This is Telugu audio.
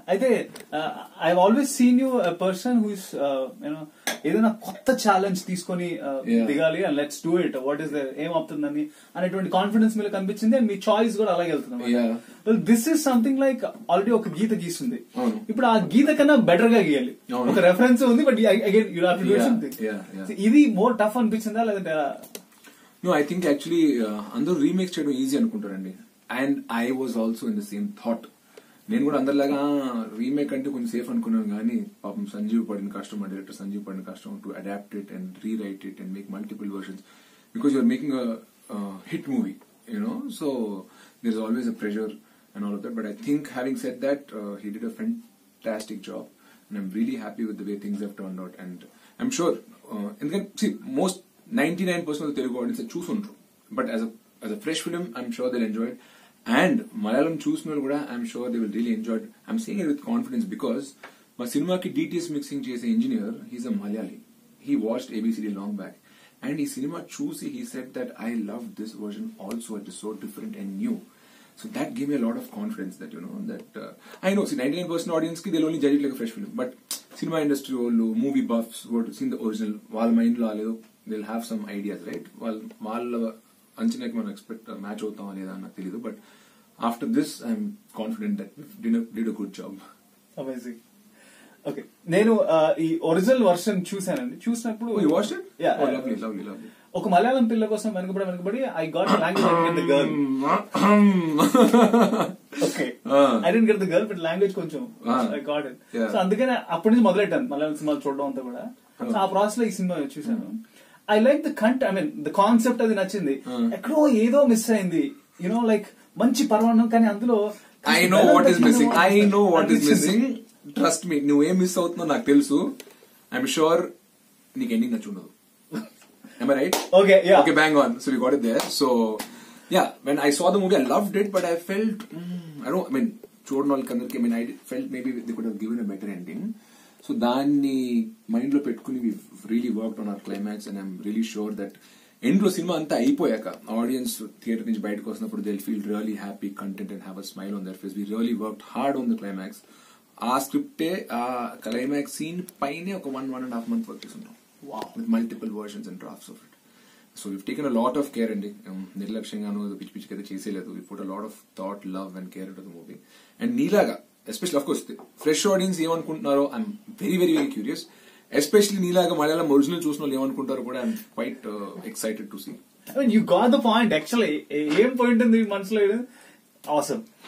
అయితే I always seen you person who is you know ఏదైనా కొత్త ఛాలెంజ్ తీసుకొని uh, Yeah. దిగాలి and let's do it what is ఏం అవుతుందని అనేటువంటి కాన్ఫిడెన్స్ మీద కనిపించింది అండ్ మీ చాయిస్ కూడా అలాగే Yeah. వెళ్తుంది this is something like already ఒక గీత గీస్తుంది అవును. ఇప్పుడు ఆ గీత కన్నా బెటర్ గా గీయాలి అవును. ఒక రెఫరెన్స్ ఉంది but again you have to do Yeah, something yeah, yeah. ఇది మోర్ టఫ్ అనిపించిందా లేదంటే నో ఐ థింక్ యాక్చువల్లీ అందరూ రీమేక్ చేయడం ఈజీ అనుకుంటారండి and I was also in the same thought నేను కూడా అందరిలాగా రీమేక్ అంటే కొంచెం సేఫ్ అనుకున్నాను కానీ పాపం సంజీవ్ పడిన కష్టం ఆ డైరెక్టర్ సంజీవ్ పడిన కష్టం to adapt it and rewrite it and make multiple versions because you're making hit movie you know so there is always a pressure and all of that but I think having said that he did a fantastic job and I'm really happy with the way things have turned out. And I'm sure, uh, ఎందుకంటే see, most 99% of the Telugu audience చూసుంటారు but as a as a fresh film, I'm sure they'll enjoy it. And Malayalam చూసిన వాళ్ళు కూడా I'm sure they will really enjoy it. I'm saying it with confidence because మా సినిమాకి డిటిఎస్ మిక్సింగ్ చేసే engineer he's a Malayali he watched ABCD long back and ఈ సినిమా చూసి he said that I love this version also it is so different and new So that gave me a lot of confidence that, you know, that, uh, I know, see, 99% audience ki, they'll only judge it like a fresh film. But cinema industry వాళ్ళు movie buffs what seen the original వాళ్ళ మైండ్ లో లేదో they'll have some ideas right వాళ్ళ వాళ్ళ అంచనాకి మనం ఎక్స్పెక్ట్ మ్యాచ్ అవుతామా లేదా నాకు తెలియదు but after this I'm confident that did a good job amazing okay నేను uh, ఈ ఒరిజినల్ వర్షన్ చూసానండి చూసినప్పుడు you watch it Yeah, yeah. Lovely lovely lovely ఒక మలయాళం పిల్ల కోసం వెనకబడి వెనకబడి I got language the girl okay Ah. I didn't get the girl but language కొంచెం Ah. I got it Yeah. So అందుకనే అప్పటి నుంచి మొదలెట్టాను మలయాళం సినిమాలు చూడడం అంతా కూడా సో ఆ ప్రాసెస్ లో ఈ సినిమా చూసాను ఐ లైక్ ద కంట్ ఐ మీన్ ద కాన్సెప్ట్ అది నచ్చింది Ah. ఎక్కడో ఏదో మిస్ అయింది యునో లైక్ మంచి పర్వాణం కానీ అందులో I know what is missing I know what is అనిపించింది. మిస్సింగ్ ట్రస్ట్ మీ నువ్వు ఏం మిస్ అవుతున్నావు నాకు తెలుసు ఐఎమ్ షూర్ నీకు ఎండింగ్ నచ్చి ఉండదు Am I right? Okay, yeah. Okay, bang on. So we got it there. So yeah, when I saw the movie, I loved it, but I felt mm, I don't. I mean, చూడని వాళ్ళకి అందరికి I mean I felt maybe they could have given a better ending so దాన్ని మైండ్ లో పెట్టుకుని we really work on our climax and I'm really sure that end లో సినిమా అంతా అయిపోయాక ఆడియన్స్ థియేటర్ నుంచి బయటకు వస్తున్నప్పుడు they feel really happy content and have a smile on their face we really work hard on the climax ఆ స్క్రిప్టే ఆ క్లైమాక్స్ సీన్ పైనే ఒక one one and half month work చేస్తుంటాం with multiple versions and drafts of it so we've taken a lot of care అండి Um, నిర్లక్ష్యంగాను ఏదో పిచ్చి పిచ్చికి అయితే చేసేలేదు we put a lot of thought love and care to the movie and నీలాగా special of course fresh audience ఏమనుకుంటున్నారో I'm very very very curious especially నీలాగా మలయాళం ఒరిజినల్ చూసిన వాళ్ళు ఏమనుకుంటారో కూడా I'm quite excited to see I mean you got the point actually ఏం పాయింట్ ఉంది మనసులో ఆసమ్